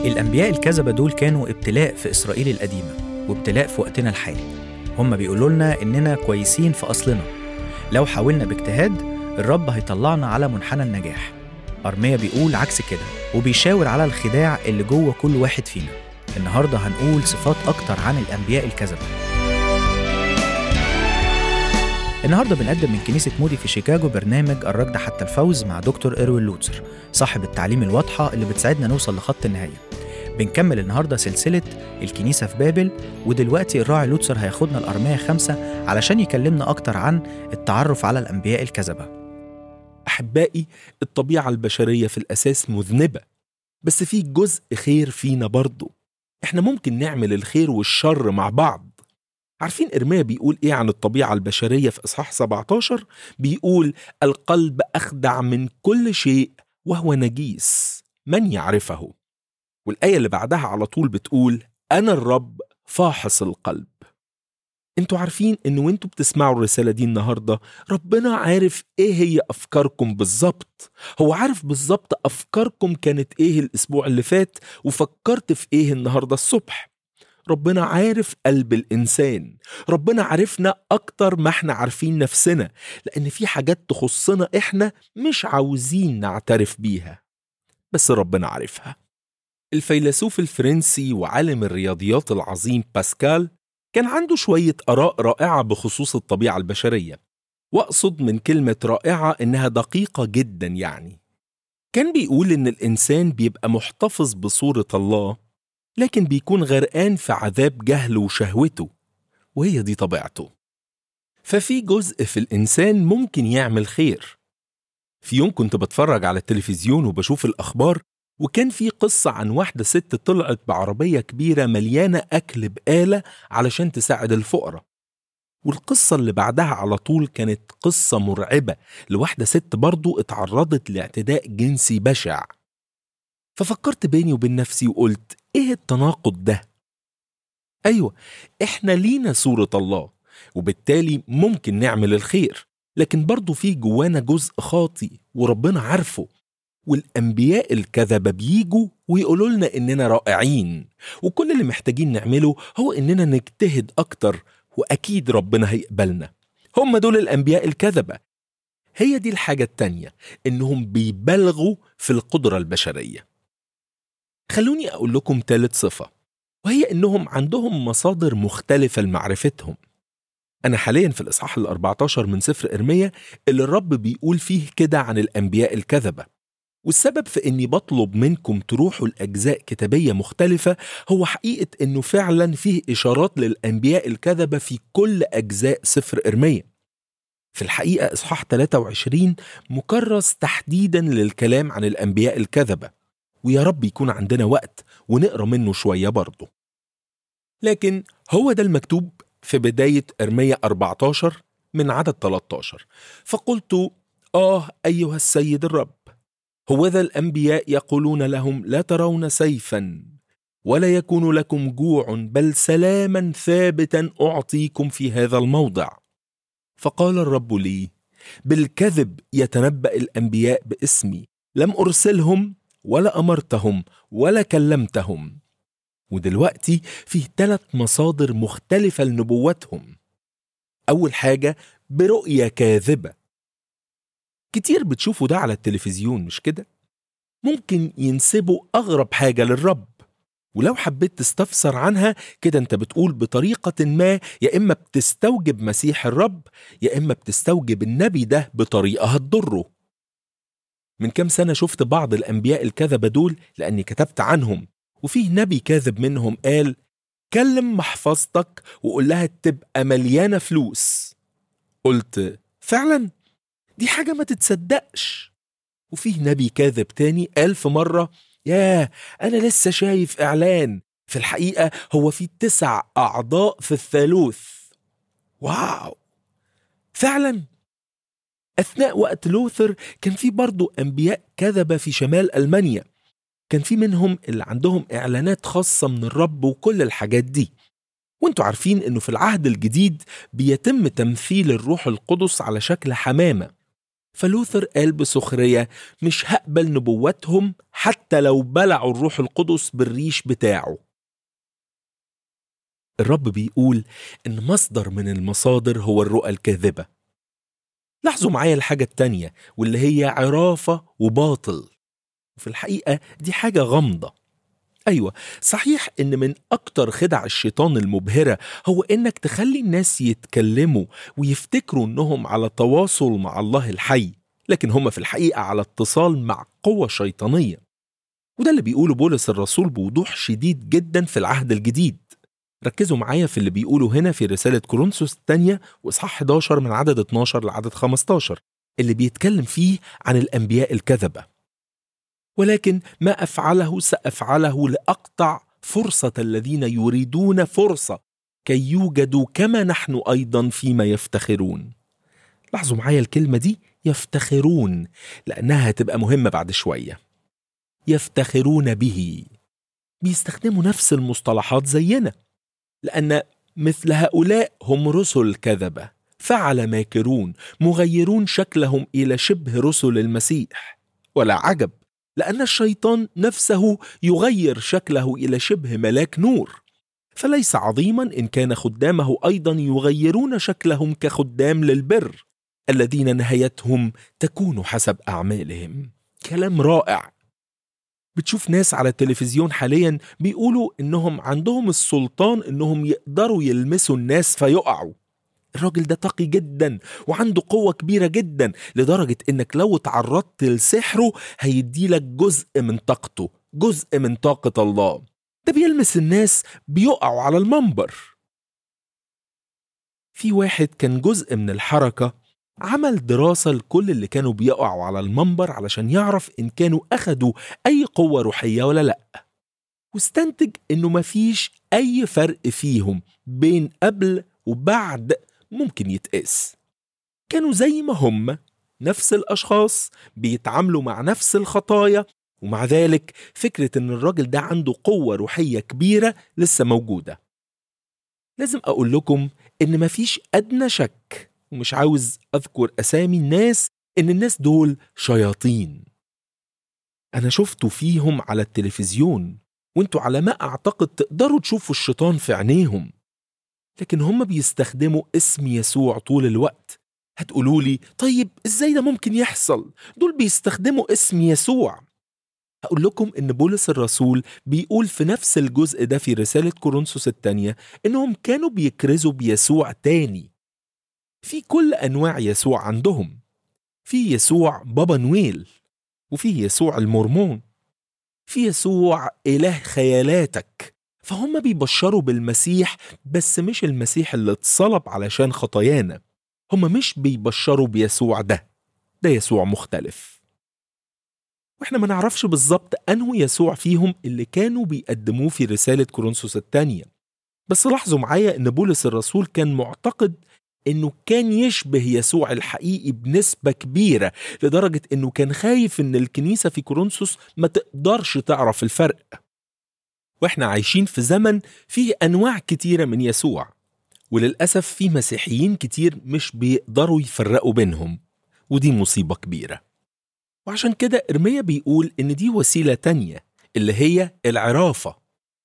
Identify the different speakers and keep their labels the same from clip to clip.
Speaker 1: الأنبياء الكذبة دول كانوا ابتلاء في إسرائيل القديمة وابتلاء في وقتنا الحالي هم بيقولوا لنا إننا كويسين في أصلنا لو حاولنا باجتهاد الرب هيطلعنا على منحنى النجاح أرميا بيقول عكس كده وبيشاور على الخداع اللي جوه كل واحد فينا النهاردة هنقول صفات أكتر عن الأنبياء الكذبة النهارده بنقدم من كنيسة مودي في شيكاغو برنامج الركض حتى الفوز مع دكتور إيروين لوتسر صاحب التعليم الواضحة اللي بتساعدنا نوصل لخط النهاية بنكمل النهارده سلسلة الكنيسة في بابل ودلوقتي الراعي لوتسر هياخدنا الأرمية خمسة علشان يكلمنا أكتر عن التعرف على الأنبياء الكذبة
Speaker 2: أحبائي الطبيعة البشرية في الأساس مذنبة بس في جزء خير فينا برضه إحنا ممكن نعمل الخير والشر مع بعض عارفين إرميا بيقول إيه عن الطبيعة البشرية في إصحاح 17 بيقول القلب أخدع من كل شيء وهو نجيس من يعرفه والآية اللي بعدها على طول بتقول أنا الرب فاحص القلب انتوا عارفين ان وانتوا بتسمعوا الرسالة دي النهاردة ربنا عارف ايه هي افكاركم بالظبط هو عارف بالظبط افكاركم كانت ايه الاسبوع اللي فات وفكرت في ايه النهاردة الصبح ربنا عارف قلب الانسان ربنا عارفنا اكتر ما احنا عارفين نفسنا لان في حاجات تخصنا احنا مش عاوزين نعترف بيها بس ربنا عارفها الفيلسوف الفرنسي وعالم الرياضيات العظيم باسكال كان عنده شوية آراء رائعة بخصوص الطبيعة البشرية وأقصد من كلمة رائعة إنها دقيقة جدا يعني كان بيقول إن الإنسان بيبقى محتفظ بصورة الله لكن بيكون غرقان في عذاب جهله وشهوته وهي دي طبيعته ففي جزء في الإنسان ممكن يعمل خير في يوم كنت بتفرج على التلفزيون وبشوف الأخبار وكان في قصة عن واحدة ست طلعت بعربية كبيرة مليانة أكل بآلة علشان تساعد الفقراء والقصة اللي بعدها على طول كانت قصة مرعبة لواحدة ست برضو اتعرضت لاعتداء جنسي بشع ففكرت بيني وبين نفسي وقلت ايه التناقض ده ايوه احنا لينا صورة الله وبالتالي ممكن نعمل الخير لكن برضو في جوانا جزء خاطي وربنا عارفه والأنبياء الكذبة بيجوا ويقولوا لنا إننا رائعين وكل اللي محتاجين نعمله هو إننا نجتهد أكتر وأكيد ربنا هيقبلنا هم دول الأنبياء الكذبة هي دي الحاجة التانية إنهم بيبالغوا في القدرة البشرية خلوني أقول لكم ثالث صفة وهي إنهم عندهم مصادر مختلفة لمعرفتهم أنا حاليا في الإصحاح ال 14 من سفر إرميا اللي الرب بيقول فيه كده عن الأنبياء الكذبة والسبب في اني بطلب منكم تروحوا لاجزاء كتابيه مختلفه هو حقيقه انه فعلا فيه اشارات للانبياء الكذبه في كل اجزاء سفر ارميا في الحقيقه اصحاح 23 مكرس تحديدا للكلام عن الانبياء الكذبه ويا رب يكون عندنا وقت ونقرا منه شويه برضه لكن هو ده المكتوب في بدايه ارميا 14 من عدد 13 فقلت اه ايها السيد الرب هوذا الانبياء يقولون لهم لا ترون سيفا ولا يكون لكم جوع بل سلاما ثابتا اعطيكم في هذا الموضع فقال الرب لي بالكذب يتنبا الانبياء باسمي لم ارسلهم ولا امرتهم ولا كلمتهم ودلوقتي فيه ثلاث مصادر مختلفه لنبوتهم اول حاجه برؤيه كاذبه كتير بتشوفوا ده على التلفزيون مش كده؟ ممكن ينسبوا أغرب حاجة للرب ولو حبيت تستفسر عنها كده انت بتقول بطريقة ما يا إما بتستوجب مسيح الرب يا إما بتستوجب النبي ده بطريقة هتضره من كام سنة شفت بعض الأنبياء الكذبة دول لأني كتبت عنهم وفيه نبي كاذب منهم قال كلم محفظتك وقول لها تبقى مليانة فلوس قلت فعلا دي حاجة ما تتصدقش وفيه نبي كاذب تاني قال في مرة ياه أنا لسه شايف إعلان في الحقيقة هو في تسع أعضاء في الثالوث واو فعلا أثناء وقت لوثر كان في برضو أنبياء كذبة في شمال ألمانيا كان في منهم اللي عندهم إعلانات خاصة من الرب وكل الحاجات دي وانتوا عارفين انه في العهد الجديد بيتم تمثيل الروح القدس على شكل حمامة فلوثر قال بسخرية مش هقبل نبواتهم حتى لو بلعوا الروح القدس بالريش بتاعه الرب بيقول إن مصدر من المصادر هو الرؤى الكاذبة لاحظوا معايا الحاجة التانية واللي هي عرافة وباطل وفي الحقيقة دي حاجة غامضة أيوة صحيح إن من أكتر خدع الشيطان المبهرة هو إنك تخلي الناس يتكلموا ويفتكروا إنهم على تواصل مع الله الحي لكن هم في الحقيقة على اتصال مع قوة شيطانية وده اللي بيقوله بولس الرسول بوضوح شديد جدا في العهد الجديد ركزوا معايا في اللي بيقوله هنا في رسالة كورنثوس الثانية وإصحاح 11 من عدد 12 لعدد 15 اللي بيتكلم فيه عن الأنبياء الكذبة ولكن ما أفعله سأفعله لأقطع فرصة الذين يريدون فرصة كي يوجدوا كما نحن أيضا فيما يفتخرون لاحظوا معايا الكلمة دي يفتخرون لأنها هتبقى مهمة بعد شوية يفتخرون به بيستخدموا نفس المصطلحات زينا لأن مثل هؤلاء هم رسل كذبة فعل ماكرون مغيرون شكلهم إلى شبه رسل المسيح ولا عجب لأن الشيطان نفسه يغير شكله إلى شبه ملاك نور فليس عظيما إن كان خدامه أيضا يغيرون شكلهم كخدام للبر الذين نهايتهم تكون حسب أعمالهم كلام رائع بتشوف ناس على التلفزيون حاليا بيقولوا انهم عندهم السلطان انهم يقدروا يلمسوا الناس فيقعوا الراجل ده تقي جدا وعنده قوة كبيرة جدا لدرجة انك لو تعرضت لسحره هيديلك جزء من طاقته جزء من طاقة الله ده بيلمس الناس بيقعوا على المنبر في واحد كان جزء من الحركة عمل دراسة لكل اللي كانوا بيقعوا على المنبر علشان يعرف إن كانوا أخدوا أي قوة روحية ولا لأ واستنتج إنه مفيش أي فرق فيهم بين قبل وبعد ممكن يتقاس كانوا زي ما هم نفس الأشخاص بيتعاملوا مع نفس الخطايا ومع ذلك فكرة إن الراجل ده عنده قوة روحية كبيرة لسه موجودة لازم أقول لكم إن مفيش أدنى شك ومش عاوز أذكر أسامي الناس إن الناس دول شياطين أنا شفته فيهم على التلفزيون وانتوا على ما أعتقد تقدروا تشوفوا الشيطان في عينيهم لكن هم بيستخدموا اسم يسوع طول الوقت هتقولوا لي طيب ازاي ده ممكن يحصل دول بيستخدموا اسم يسوع هقول لكم ان بولس الرسول بيقول في نفس الجزء ده في رسالة كورنثوس الثانية انهم كانوا بيكرزوا بيسوع تاني في كل انواع يسوع عندهم في يسوع بابا نويل وفي يسوع المورمون في يسوع اله خيالاتك فهم بيبشروا بالمسيح بس مش المسيح اللي اتصلب علشان خطايانا هم مش بيبشروا بيسوع ده ده يسوع مختلف واحنا ما نعرفش بالظبط انه يسوع فيهم اللي كانوا بيقدموه في رسالة كورنثوس الثانية بس لاحظوا معايا ان بولس الرسول كان معتقد انه كان يشبه يسوع الحقيقي بنسبة كبيرة لدرجة انه كان خايف ان الكنيسة في كورنثوس ما تقدرش تعرف الفرق واحنا عايشين في زمن فيه انواع كتيرة من يسوع وللأسف في مسيحيين كتير مش بيقدروا يفرقوا بينهم ودي مصيبة كبيرة وعشان كده إرميا بيقول إن دي وسيلة تانية اللي هي العرافة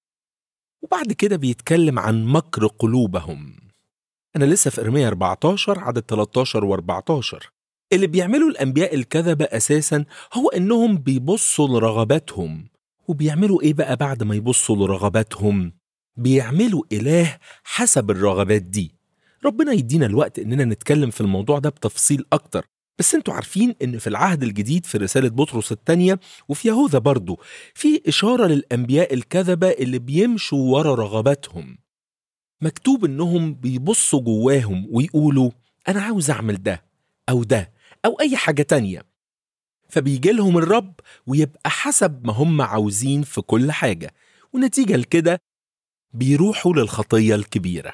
Speaker 2: وبعد كده بيتكلم عن مكر قلوبهم أنا لسه في إرميا 14 عدد 13 و14 اللي بيعملوا الأنبياء الكذبة أساسا هو إنهم بيبصوا لرغباتهم وبيعملوا إيه بقى بعد ما يبصوا لرغباتهم؟ بيعملوا إله حسب الرغبات دي ربنا يدينا الوقت إننا نتكلم في الموضوع ده بتفصيل أكتر بس انتوا عارفين ان في العهد الجديد في رسالة بطرس الثانية وفي يهوذا برضو في إشارة للأنبياء الكذبة اللي بيمشوا ورا رغباتهم مكتوب انهم بيبصوا جواهم ويقولوا انا عاوز اعمل ده او ده او اي حاجة تانية فبيجي لهم الرب ويبقى حسب ما هم عاوزين في كل حاجة ونتيجة لكده بيروحوا للخطية الكبيرة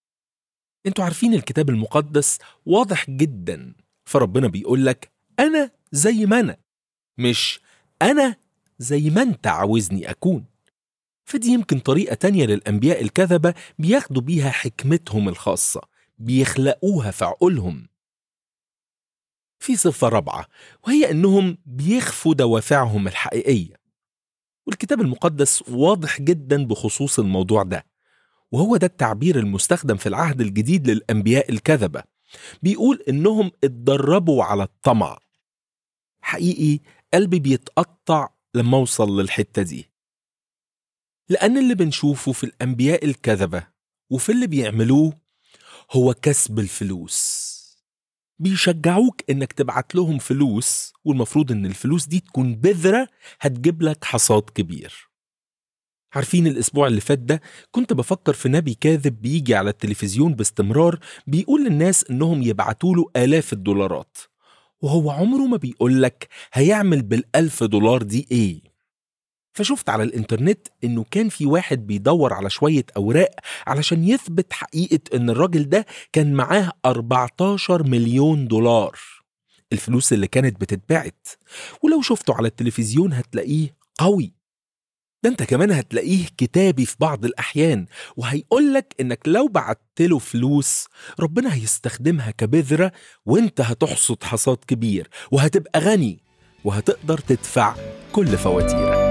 Speaker 2: انتوا عارفين الكتاب المقدس واضح جدا فربنا بيقول لك أنا زي ما أنا مش أنا زي ما أنت عاوزني أكون فدي يمكن طريقة تانية للأنبياء الكذبة بياخدوا بيها حكمتهم الخاصة بيخلقوها في عقولهم في صفة رابعة وهي إنهم بيخفوا دوافعهم الحقيقية والكتاب المقدس واضح جدا بخصوص الموضوع ده وهو ده التعبير المستخدم في العهد الجديد للأنبياء الكذبة بيقول إنهم اتدربوا على الطمع حقيقي قلبي بيتقطع لما أوصل للحتة دي لأن اللي بنشوفه في الأنبياء الكذبة وفي اللي بيعملوه هو كسب الفلوس بيشجعوك انك تبعت لهم فلوس والمفروض ان الفلوس دي تكون بذرة هتجيب لك حصاد كبير عارفين الاسبوع اللي فات ده كنت بفكر في نبي كاذب بيجي على التلفزيون باستمرار بيقول للناس انهم يبعتوا له الاف الدولارات وهو عمره ما بيقول لك هيعمل بالالف دولار دي ايه فشفت على الانترنت انه كان في واحد بيدور على شوية اوراق علشان يثبت حقيقة ان الراجل ده كان معاه 14 مليون دولار الفلوس اللي كانت بتتبعت ولو شفته على التلفزيون هتلاقيه قوي ده انت كمان هتلاقيه كتابي في بعض الاحيان وهيقولك انك لو بعت له فلوس ربنا هيستخدمها كبذرة وانت هتحصد حصاد كبير وهتبقى غني وهتقدر تدفع كل فواتيرك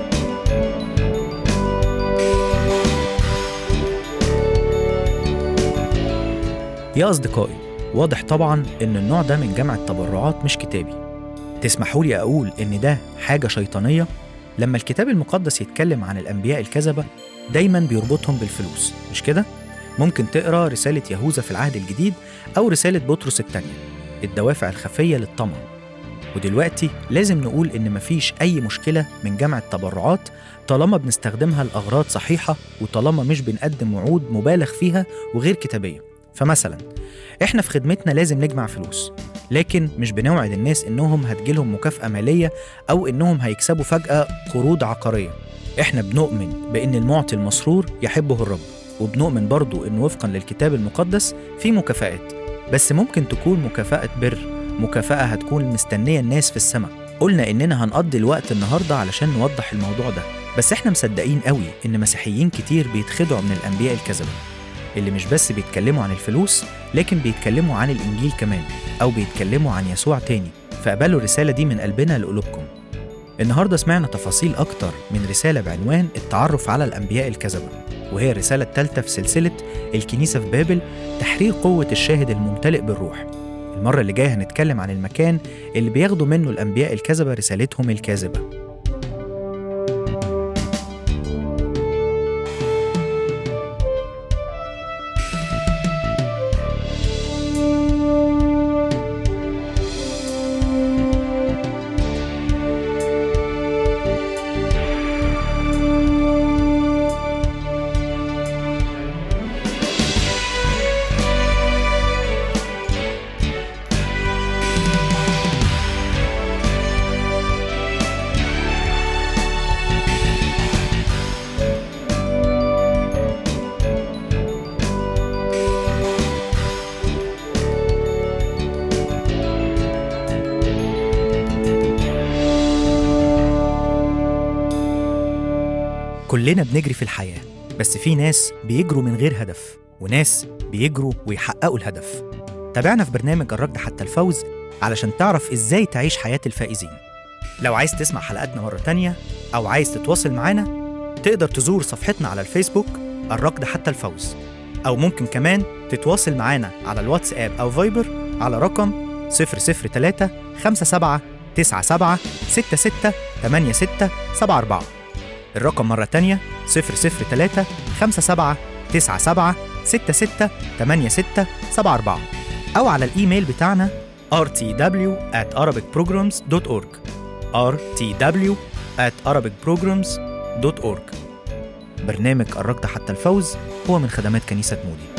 Speaker 1: يا أصدقائي واضح طبعا إن النوع ده من جمع التبرعات مش كتابي تسمحوا لي أقول إن ده حاجة شيطانية لما الكتاب المقدس يتكلم عن الأنبياء الكذبة دايما بيربطهم بالفلوس مش كده؟ ممكن تقرا رسالة يهوذا في العهد الجديد أو رسالة بطرس الثانية الدوافع الخفية للطمع ودلوقتي لازم نقول إن مفيش أي مشكلة من جمع التبرعات طالما بنستخدمها لأغراض صحيحة وطالما مش بنقدم وعود مبالغ فيها وغير كتابية فمثلا احنا في خدمتنا لازم نجمع فلوس لكن مش بنوعد الناس انهم هتجيلهم مكافأة مالية او انهم هيكسبوا فجأة قروض عقارية احنا بنؤمن بان المعطي المسرور يحبه الرب وبنؤمن برضو ان وفقا للكتاب المقدس في مكافآت بس ممكن تكون مكافأة بر مكافأة هتكون مستنية الناس في السماء قلنا اننا هنقضي الوقت النهاردة علشان نوضح الموضوع ده بس احنا مصدقين قوي ان مسيحيين كتير بيتخدعوا من الانبياء الكذبة اللي مش بس بيتكلموا عن الفلوس لكن بيتكلموا عن الإنجيل كمان أو بيتكلموا عن يسوع تاني فقبلوا الرسالة دي من قلبنا لقلوبكم النهاردة سمعنا تفاصيل أكتر من رسالة بعنوان التعرف على الأنبياء الكذبة وهي الرسالة الثالثة في سلسلة الكنيسة في بابل تحرير قوة الشاهد الممتلئ بالروح المرة اللي جاية هنتكلم عن المكان اللي بياخدوا منه الأنبياء الكذبة رسالتهم الكاذبة كلنا بنجري في الحياة بس في ناس بيجروا من غير هدف وناس بيجروا ويحققوا الهدف تابعنا في برنامج الركض حتى الفوز علشان تعرف ازاي تعيش حياة الفائزين لو عايز تسمع حلقاتنا مرة تانية أو عايز تتواصل معانا تقدر تزور صفحتنا على الفيسبوك الركض حتى الفوز أو ممكن كمان تتواصل معانا على الواتساب أو فايبر على رقم 003 57 97 66 86 74 الرقم مرة تانية 003 57 97 66 86 74 أو على الإيميل بتاعنا rtw at arabicprograms.org rtw at arabicprograms.org برنامج الركض حتى الفوز هو من خدمات كنيسة مودي